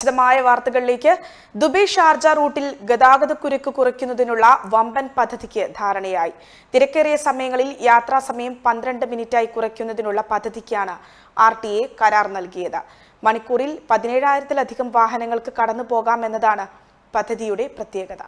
വിശദമായ വാർത്തകളിലേക്ക് Dubai Sharjah റൂട്ടിൽ ഗതാഗതക്കുരുക്ക് കുറയ്ക്കുന്നതിനുള്ള വമ്പൻ പദ്ധതിക്ക് ധാരണയായി തിരക്കേറിയ സമയങ്ങളിൽ യാത്രാ സമയം പന്ത്രണ്ട് മിനിറ്റായി കുറയ്ക്കുന്നതിനുള്ള പദ്ധതിക്കാണ് ആർ ടി എ കരാർ നൽകിയത് മണിക്കൂറിൽ പതിനേഴായിരത്തിലധികം വാഹനങ്ങൾക്ക് കടന്നു പോകാമെന്നതാണ് പദ്ധതിയുടെ പ്രത്യേകത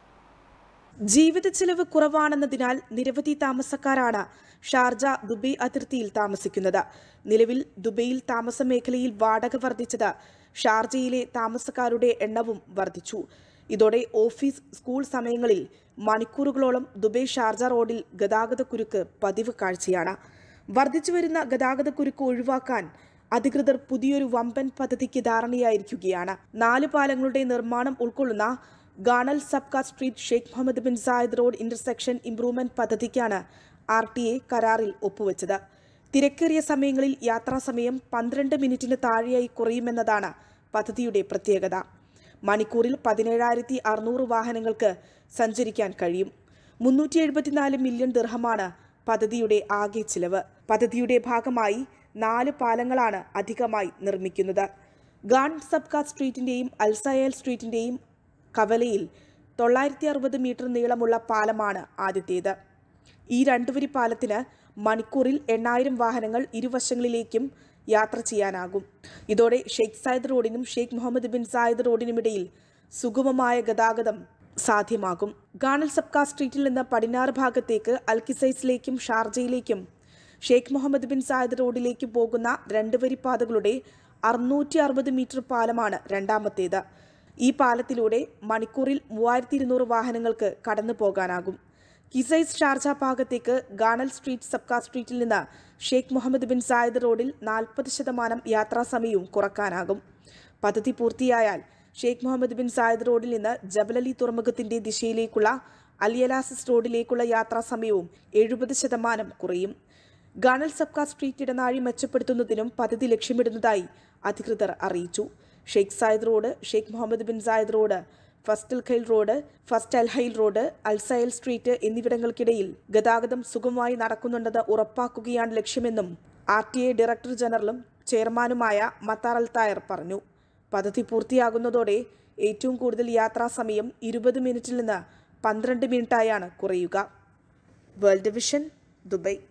ജീവിത ചെലവ് കുറവാണെന്നതിനാൽ നിരവധി താമസക്കാരാണ് ഷാർജ ദുബൈ അതിർത്തിയിൽ താമസിക്കുന്നത് നിലവിൽ ദുബൈയിൽ താമസ മേഖലയിൽ വാടക വർദ്ധിച്ചത് ഷാർജയിലെ താമസക്കാരുടെ എണ്ണവും വർദ്ധിച്ചു ഇതോടെ ഓഫീസ് സ്കൂൾ സമയങ്ങളിൽ മണിക്കൂറുകളോളം ദുബൈ ഷാർജ റോഡിൽ ഗതാഗതക്കുരുക്ക് പതിവ് കാഴ്ചയാണ് വർദ്ധിച്ചുവരുന്ന ഗതാഗതക്കുരുക്ക് ഒഴിവാക്കാൻ അധികൃതർ പുതിയൊരു വമ്പൻ പദ്ധതിക്ക് ധാരണയായിരിക്കുകയാണ് നാല് പാലങ്ങളുടെ നിർമ്മാണം ഉൾക്കൊള്ളുന്ന Garn al Sabkha street Sheikh Mohammed bin Zayed road intersection improvement പദ്ധതിക്കാണ് ആർ ടി എ കരാറിൽ ഒപ്പുവെച്ചത് തിരക്കേറിയ സമയങ്ങളിൽ യാത്രാസമയം പന്ത്രണ്ട് മിനിറ്റിന് താഴെയായി കുറയുമെന്നതാണ് പദ്ധതിയുടെ പ്രത്യേകത മണിക്കൂറിൽ പതിനേഴായിരത്തി അറുന്നൂറ് വാഹനങ്ങൾക്ക് സഞ്ചരിക്കാൻ കഴിയും മുന്നൂറ്റി എഴുപത്തിനാല് മില്യൺ ദിർഹമാണ് പദ്ധതിയുടെ ആകെ ചിലവ് പദ്ധതിയുടെ ഭാഗമായി നാല് പാലങ്ങളാണ് അധികമായി നിർമ്മിക്കുന്നത് ഗാൺ സബ്ക സ്ട്രീറ്റിന്റെയും അൽസയൽ സ്ട്രീറ്റിന്റെയും കവലയിൽ തൊള്ളായിരത്തി അറുപത് മീറ്റർ നീളമുള്ള പാലമാണ് ആദ്യത്തേത് ഈ രണ്ടുവരി പാലത്തിന് മണിക്കൂറിൽ എണ്ണായിരം വാഹനങ്ങൾ ഇരുവശങ്ങളിലേക്കും യാത്ര ചെയ്യാനാകും ഇതോടെ ഷെയ്ഖ് സായിദ് റോഡിനും ഷെയ്ഖ് മുഹമ്മദ് ബിൻ സായിദ് റോഡിനുമിടയിൽ സുഗമമായ ഗതാഗതം സാധ്യമാകും ഗാണൽ സബ്ക സ്ട്രീറ്റിൽ നിന്ന് പടിഞ്ഞാറ് ഭാഗത്തേക്ക് അൽക്കിസൈസിലേക്കും ഷാർജയിലേക്കും ഷെയ്ഖ് മുഹമ്മദ് ബിൻ സായിദ് റോഡിലേക്ക് പോകുന്ന രണ്ട് വരി പാതകളുടെ അറുന്നൂറ്റി അറുപത് മീറ്റർ പാലമാണ് രണ്ടാമത്തേത് ഈ പാലത്തിലൂടെ മണിക്കൂറിൽ മൂവായിരത്തി ഇരുന്നൂറ് വാഹനങ്ങൾക്ക് കടന്നു പോകാനാകും കിസൈസ് ഷാർജ ഭാഗത്തേക്ക് ഗാണൽ സ്ട്രീറ്റ് സബ്ക സ്ട്രീറ്റിൽ നിന്ന് ഷെയ്ഖ് മുഹമ്മദ് ബിൻ സായിദ് റോഡിൽ നാൽപ്പത് ശതമാനം യാത്രാസമയവും കുറക്കാനാകും പദ്ധതി പൂർത്തിയായാൽ ഷെയ്ഖ് മുഹമ്മദ് ബിൻ സായിദ് റോഡിൽ നിന്ന് ജബലലി തുറമുഖത്തിന്റെ ദിശയിലേക്കുള്ള അലിയലാസിസ് റോഡിലേക്കുള്ള യാത്രാസമയവും എഴുപത് ശതമാനം കുറയും ഗാണൽ സബ്ക സ്ട്രീറ്റ് ഇടനാഴി മെച്ചപ്പെടുത്തുന്നതിനും പദ്ധതി ലക്ഷ്യമിടുന്നതായി അധികൃതർ അറിയിച്ചു Sheikh Zayed road Sheikh Mohammed bin Zayed road first Al Khail road first അൽഹൈൽ റോഡ് അൽസയൽ സ്ട്രീറ്റ് എന്നിവിടങ്ങൾക്കിടയിൽ ഗതാഗതം സുഗമമായി നടക്കുന്നുണ്ടെന്ന് ഉറപ്പാക്കുകയാണ് ലക്ഷ്യമെന്നും ആർ ടി എ ഡയറക്ടർ ജനറലും ചെയർമാനുമായ മത്താർ അൽ തായർ പറഞ്ഞു പദ്ധതി പൂർത്തിയാകുന്നതോടെ ഏറ്റവും കൂടുതൽ യാത്രാ സമയം ഇരുപത് മിനിറ്റിൽ നിന്ന് പന്ത്രണ്ട് മിനിറ്റായാണ് കുറയുക വേൾഡ് വിഷൻ ദുബൈ